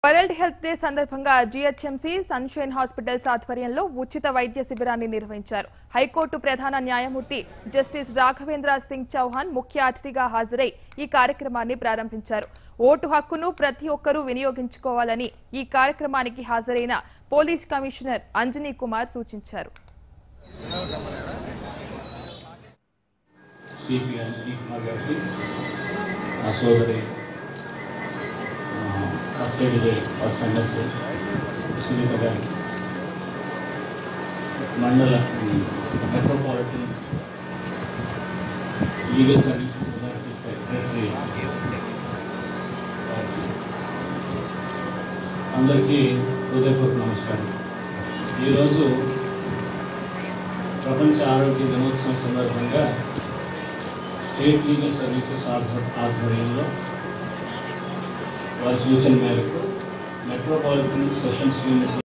world health day సందర్భంగా GHMC sunshine hospitals ఆధ్వర్యంలో ఉచిత వైద్య శిబిరాన్ని నిర్వహించారు హైకోర్టు ప్రధాన న్యాయమూర్తి జస్టిస్ రాఘవేంద్ర సింగ్ చౌహాన్ ముఖ్య అతిథిగా హాజరై ఈ కార్యక్రమాన్ని ప్రారంభించారు ఓటు హక్కును ప్రతి ఒక్కరూ వినియోగించుకోవాలని ఈ కార్యక్రమానికి హాజరైన పోలీస్ కమిషనర్ అంజనీ కుమార్ సూచించారు సిపి అంజనీ కుమార్ గారికి నా సోదరి first aid first MSA Sunitha గారి మండల metropolitan legal services authority secretary అందరికీ హృదయపూర్వక నమస్కారం ఈరోజు ప్రపంచ ఆరోగ్య దినోత్సవం సందర్భంగా స్టేట్ లీగల్ సర్వీసెస్ ఆధ్వ- ఆధ్వర్యంలో వారి సూచన మేరకు మెట్రోపాలిటన్ సెషన్స్ యూనిట్